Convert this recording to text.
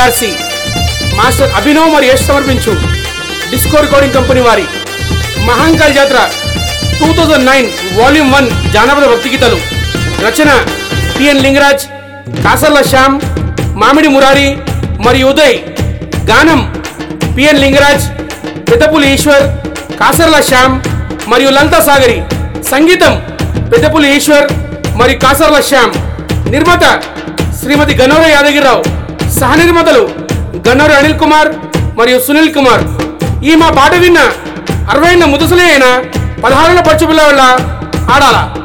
ARC master Abhinav మరియు యశ్ సమర్పించు disco recording company వారి మహాంకాల్ జాతర two thousand nine volume one జానపద భక్తి గీతాలు రచన పిఎన్ లింగరాజ్ కాసర్ల శ్యామ్ మామిడి మురారి మరియు ఉదయ్ గానం పిఎన్ లింగరాజ్ పెద్దపులి ఈశ్వర్ కాసర్ల శ్యామ్ మరియు లలితా సాగరి సంగీతం పెద్దపులి ఈశ్వర్ మరియు కాసర్ల శ్యామ్ నిర్మాత శ్రీమతి గన్నవర యాదగిరిరావు సహ నిర్మాతలు గన్నవర అనిల్ కుమార్ మరియు సునీల్ కుమార్ ఈ మా పాట విన్న అరవై ముదుసలే అయిన పదహారుల పచ్చుపిల్ల వల్ల ఆడాల